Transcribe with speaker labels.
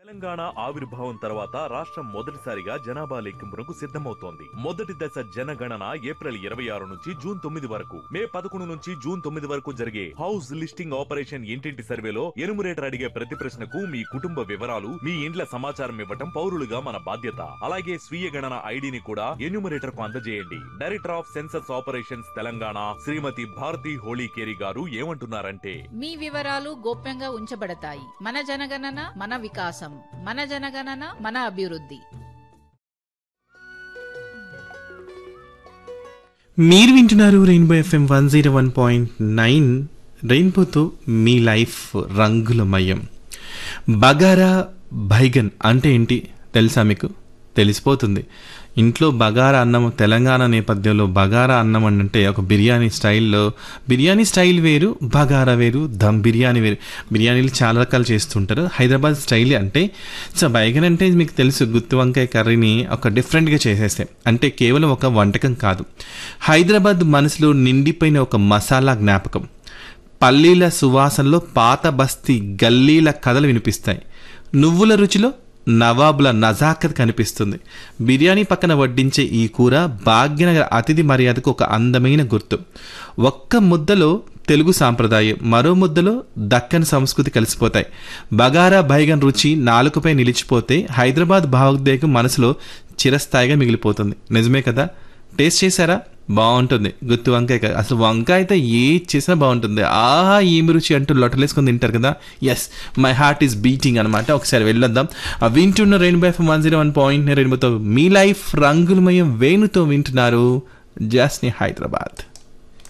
Speaker 1: తెలంగాణ ఆవిర్భావం తర్వాత రాష్ట్రం మొదటిసారిగా జనాభా లెక్కింపునకు సిద్ధమవుతోంది మొదటి దశ జనగణన ఏప్రిల్ ఇరవై ఆరు నుంచి జూన్ తొమ్మిది వరకు మే పదకొండు నుంచి జూన్ తొమ్మిది వరకు జరిగే హౌస్ లిస్టింగ్ ఆపరేషన్ ఇంటింటి సర్వేలో ఎనుమరేటర్ అడిగే ప్రతి ప్రశ్నకు మీ కుటుంబ వివరాలు మీ ఇండ్ల సమాచారం ఇవ్వటం పౌరులుగా మన బాధ్యత అలాగే స్వీయ గణన ఐడిని కూడా ఎన్యూమరేటర్ కు అందజేయండి director of census operations Telangana Shrimati Bharati Holikeri గారు ఏమంటున్నారంటే
Speaker 2: మీ వివరాలు గోప్యంగా ఉంచబడతాయి మన జనగణన మన వికాసం మన జనగణన మన అభివృద్ధి
Speaker 3: మీరు వింటున్నారు Rainbow FM one zero one point nine రెయిన్బోతో మీ లైఫ్ రంగులమయం బగారా బైగన్ అంటే ఏంటి తెలుసా మీకు తెలిసిపోతుంది ఇంట్లో బగారా అన్నం తెలంగాణ నేపథ్యంలో బగారా అన్నం అంటే ఒక బిర్యానీ స్టైల్లో బిర్యానీ స్టైల్ వేరు బగారా వేరు దమ్ బిర్యానీ వేరు బిర్యానీలు చాలా రకాలు చేస్తుంటారు హైదరాబాద్ స్టైల్ అంటే సో బైగన్ అంటే మీకు తెలుసు గుత్తి వంకాయ కర్రీని ఒక డిఫరెంట్గా చేసేస్తాయి అంటే కేవలం ఒక వంటకం కాదు హైదరాబాద్ మనసులో నిండిపోయిన ఒక మసాలా జ్ఞాపకం పల్లీల సువాసనలో పాత బస్తీ గల్లీల కథలు వినిపిస్తాయి నువ్వుల రుచిలో నవాబుల నజాకత్ కనిపిస్తుంది బిర్యానీ పక్కన వడ్డించే ఈ కూర భాగ్యనగర అతిథి మర్యాదకు ఒక అందమైన గుర్తు ఒక్క ముద్దలో తెలుగు సాంప్రదాయం మరో ముద్దలో దక్కన్ సంస్కృతి కలిసిపోతాయి బగారా బైగన్ రుచి నాలుకపై నిలిచిపోతే హైదరాబాద్ భావోద్వేగం మనసులో చిరస్థాయిగా మిగిలిపోతుంది నిజమే కదా టేస్ట్ చేశారా బాగుంటుంది గుత్తి వంకాయ కాదు. అసలు వంకాయ అయితే ఏ చేసినా బాగుంటుంది ఆహా ఏమి రుచి అంటూ లొట్టలేసుకొని తింటారు కదా yes my heart is beating అనమాట ఒకసారి వెళ్ళొద్దాం ఆ వింటున్న Rainbow F one zero one point రెయిన్బోతో మీ లైఫ్ రంగులమయం వేణుతో వింటున్నారు జాస్ని హైదరాబాద్